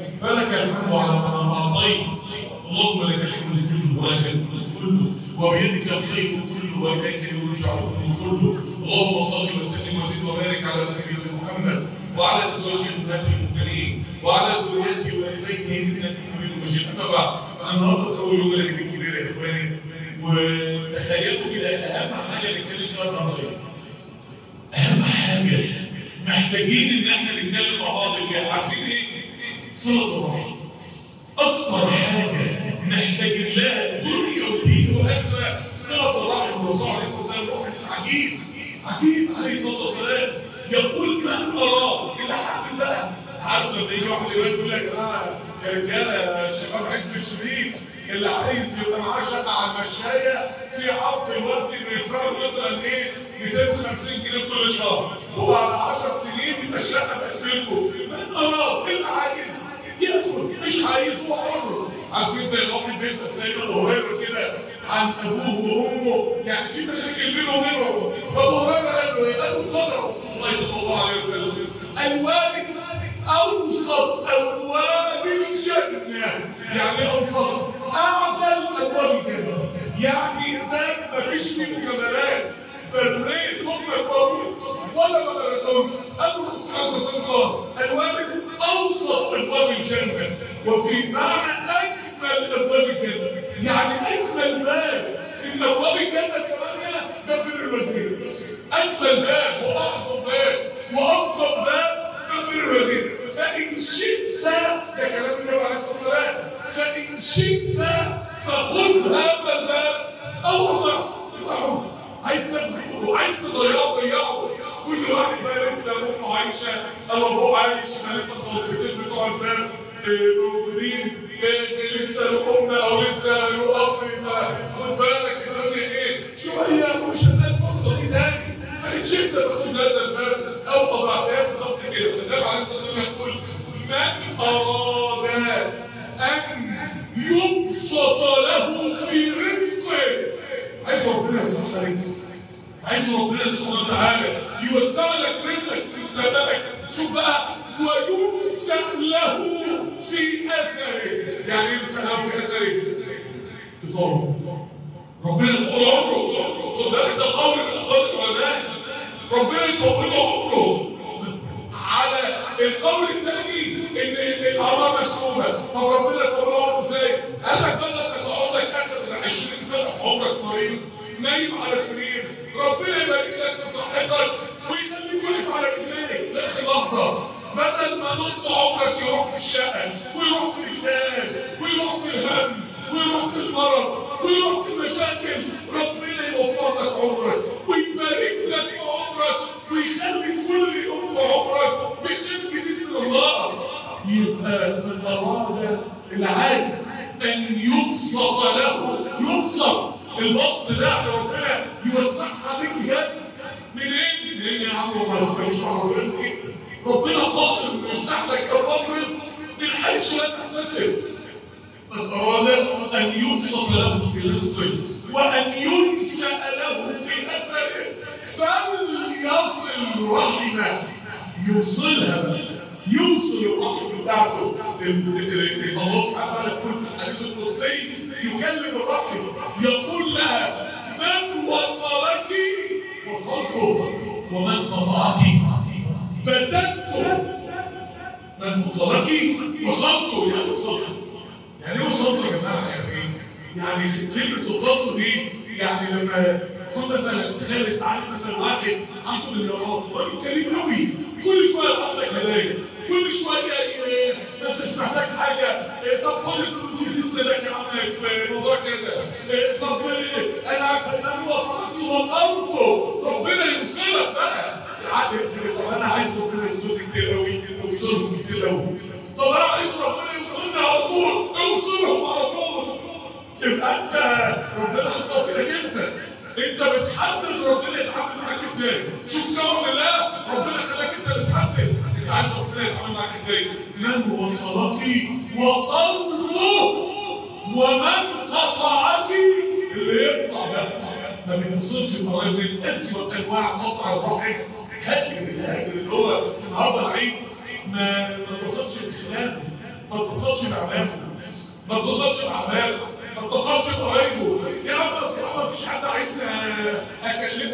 فلك الحمد على ما اعطيت اللهم لك الحمد كله ولك الملك كله وبيدك الخير كله واليك يرجع الامر كله اللهم صل وسلم وزد وبارك على نبينا محمد وعلى ازواجه امهات المرسلين وعلى ذريته والديه انك حميد مجيد اما بعد النهارده اول يوم لك كبير يا اخواني وتخيلوا كده اهم حاجه نتكلم فيها النهارده اهم حاجه محتاجين ان احنا نتكلم مع بعض فيها عارفين ايه؟ صله الرحم اكثر حاجه نحتاج لها دنيا ودين واخره صله الرحم الرسول عليه الصلاه والسلام واحد عجيب عجيب عليه الصلاه والسلام يقول من اراد الى حد بقى عارف لما يجي واحد يقول لك اه يا رجاله يا شباب عز الشديد اللي عايز يبقى معاه شقه على المشايه في عرض الوقت بيدفعوا مثلا ايه 250 جنيه كل شهر وبعد 10 سنين يبقى الشقه بقفلكم من اراد اللي عايز يدخل مش عايز هو حر عارفين زي خاطر بيت سيدنا ابو هريره كده عن ابوه وامه يعني في مشاكل بينه وبينهم فابو هريره قال له ايه؟ قال له قال رسول الله صلى الله عليه وسلم الوالد اوسط ابواب الجنه يعني اوسط اعدل ابواب الجنه يعني ده مفيش فيه مجاملات فالريت هم يقولون ولا ما بلغتهم قالوا الرسول عليه الصلاه والسلام الوالد اوسط ابواب الجنه وفي معنى اكمل ابواب الجنه يعني اكمل باب من ابواب الجنه الثمانيه ده بر الوزير اكمل باب واعظم باب وافضل باب ده بر الوزير فان شئت ده كلام النبي عليه الصلاه والسلام فان شئت فخذ هذا الباب او اضعه عايز تاخده عايز تضيعه ضيعه كل واحد بقى لسه امه عايشه او ابوه عايش ما لسه الصوتين بتوع الباب موجودين لسه له ام او لسه له اب خد بالك الدنيا ايه شويه مش هتلاقي فرصه دي تاني فان شئت تاخد هذا الباب او اضعتها بالظبط كده النبي عليه الصلاه والسلام يقول من اراد ان يبسط له في رزقه عايز ربنا يصح عليك عايز ربنا سبحانه وتعالى يوسع لك رزقك في مستقبلك شوف بقى وينسأ له في اثره يعني ايه ينسأ له في اثره بطوله ربنا يطول عمره خد بالك ده قول من اقوال العلماء ربنا يطول عمره على القول الثاني ان الاعمار مسلوبه طب ربنا يطول عمره ازاي؟ قال لك بدل ما تقعد لك اسد 20 سنه في عمرك مريض نايم على سرير ربنا يبارك لك في صحتك ويخليك واقف على رجليك في لحظه بدل ما نص عمرك يروح في الشقه ويروح في الاكتئاب ويروح في الهم ويروح في المرض ويروح في المشاكل ربنا يوفر لك عمرك ويبارك لك في عمرك ويخلي كل يوم في عمرك بشيء جديد من الله يبقى من اراد العاجز ان يبسط له يبسط البسط ده ربنا يوسعها عليك بجد منين؟ منين يا عم ما تفهمش رزقي ربنا قادر انه يفتح لك ابواب رزق من حيث لا تحتسب قد اراد ان يبسط له في رزقه وان ينشا له في اثره فليصل رحمه يوصلها يوصل الرحم بتاعته الله سبحانه وتعالى يقول في الحديث القدسي يكلم الرحم يقول لها من وصلك وصلته ومن قطعك بددته من وصلك وصلته يعني وصلته يعني ايه وصلته يا جماعه يعني يعني كلمه وصلته دي يعني لما يكون مثلا خالد عارف مثلا واحد عنده مليارات راجل كريم قوي كل شويه يحط لك هدايا كل شويه ما انتش محتاج حاجه طب خد الفلوس دي تسند لك يا عم في موضوع كذا طب انا عشان انا وصلت وصلته ربنا يوصلك بقى العقل طب انا عايز ربنا يوصلني كتير قوي يوصلهم كتير قوي طب انا عايز ربنا يوصلني على طول اوصلهم على طول يبقى انت ربنا حطها في ايدك انت انت بتحدد ربنا يتعامل معاك ازاي شوف كرم الله ربنا خلاك انت اللي تحدد انت عايز ربنا يتعامل معاك ازاي من وصلك وصلته ومن قطعك اللي يقطع ده ما بيتصلش بقريب من اسوء انواع قطع الرحم هاجر الهاجر اللي هو النهارده العيد ما ما اتصلش بخلاف ما اتصلش باعمامه ما اتصلش باعمامه ما اتصلش بقرايبه يا عم اصل ما فيش حد عايزني اكلمه